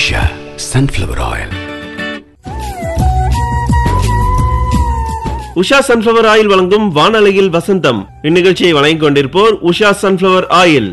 Usha sunflower oil Usha sunflower oil வழங்கும் வானலையில் வசந்தம் இந்நிகழ்ச்சியை வழங்கிக் கொண்டிருப்போர் உஷா சன்ஃப்ளவர் ஆயில்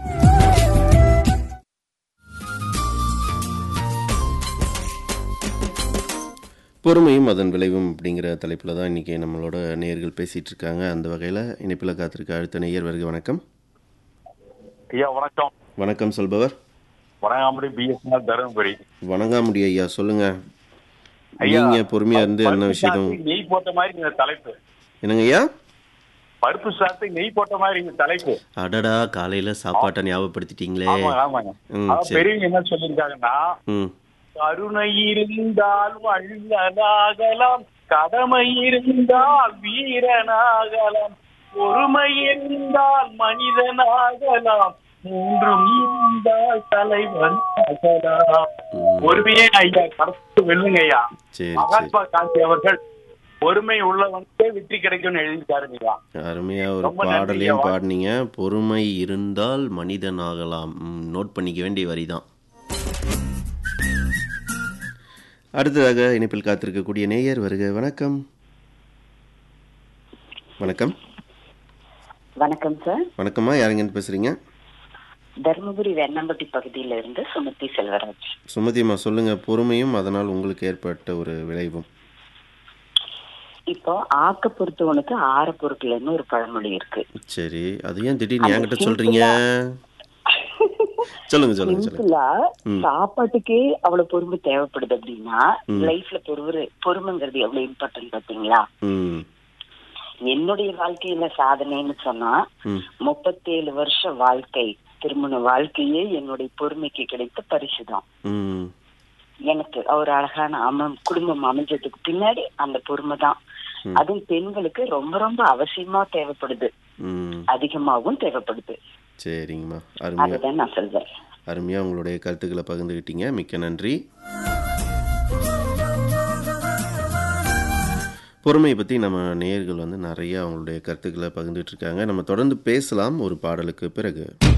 பொறுமையும் அதன் விளைவும் அப்படிங்கிற தலைப்பில் தான் இன்றைக்கி நம்மளோட நேயர்கள் பேசிகிட்டு இருக்காங்க அந்த வகையில் இணைப்பில் காத்திருக்க அடுத்த நேயர் வருக வணக்கம் ஐயா வணக்கம் வணக்கம் சொல்பவர் வணங்காமடி பிஎஸ்என்எல் தருமபுரி வணங்காமுடி ஐயா சொல்லுங்கள் ஐயா, நீங்கள் பொறுமையாக இருந்து என்ன பருப்பு விஷயம் சாதத்துக்கு நெய் போட்ட மாதிரி இந்த தலைப்பு என்னங்க ஐயா பருப்பு சாதத்துக்கு நெய் போட்ட மாதிரி இந்த தலைப்பு அடடா காலையில் சாப்பாட்டை ஞாபகப்படுத்திட்டீங்களே ஆமாங்க ஆமாங்க ம், அதான் சரி. பெரியவங்க என்ன சொல்லியிருக்காங்கன்னா ம் கருணை இருந்தால் வள்ளலாகலாம் கடமை இருந்தால் வீரனாகலாம் பொறுமை இருந்தால் மனிதனாகலாம் மூன்றும் இருந்தால் தலைவன் ஆகலாம் ம். பொறுமையே ஐயா கருத்து வெல்லுங்க ஐயா சரி சரி மகாத்மா காந்தி அவர்கள் பொறுமை உள்ளவனுக்கே வெற்றி கிடைக்கும்னு எழுதிட்டாருங்க அருமையாக ஒரு ரொம்ப நன்றி பாடலையும் ஐயா. பாடினீங்க பொறுமை இருந்தால் மனிதனாகலாம் ம், நோட் பண்ணிக்க வேண்டிய வரி தான் அடுத்ததாக இணைப்பில் காத்திருக்கக்கூடிய நேயர் வருக வணக்கம் வணக்கம் வணக்கம் சார் வணக்கம்மா யாருங்கன்னு பேசுறீங்க தருமபுரி வெண்ணம்பட்டி பகுதியில இருந்து சுமதி செல்வராஜ் சுமதியம்மா சொல்லுங்க பொறுமையும் அதனால் உங்களுக்கு ஏற்பட்ட ஒரு விளைவும் இப்போ ஆக்க பொறுத்தவனுக்கு ஆற பொறுக்கலன்னு ஒரு பழமொழி இருக்கு சரி அது ஏன் திடீர்னு என்கிட்ட சொல்றீங்க சொல்லுங்க சொல்லுங்க சொல்லுங்க சிம்பிளா ம். சாப்பாட்டுக்கே அவ்வளவு பொறுமை தேவைப்படுது அப்படின்னா லைஃப்ல பொறுமை பொறுமைங்கிறது எவ்வளவு இம்பார்ட்டன்ட் பாத்தீங்களா ம் என்னுடைய வாழ்க்கையில சாதனைன்னு சொன்னா ம் முப்பத்தேழு வருஷ வாழ்க்கை திருமண வாழ்க்கையே என்னுடைய பொறுமைக்கு கிடைத்த பரிசுதான் ம் எனக்கு ஒரு அழகான அம குடும்பம் அமைஞ்சதுக்கு பின்னாடி அந்த பொறுமை தான் ம். அதுவும் பெண்களுக்கு ரொம்ப ரொம்ப அவசியமா தேவைப்படுது ம் அதிகமாகவும் தேவைப்படுது சரிங்கம்மா அருமையா அதுதான் நான் சொல்வேன் அருமையாக உங்களுடைய கருத்துக்களை பகிர்ந்துக்கிட்டீங்க மிக்க நன்றி பொறுமையை பற்றி நம்ம நேயர்கள் வந்து நிறைய அவங்களுடைய கருத்துக்களை பகிர்ந்துட்டு இருக்காங்க நம்ம தொடர்ந்து பேசலாம் ஒரு பாடலுக்கு பிறகு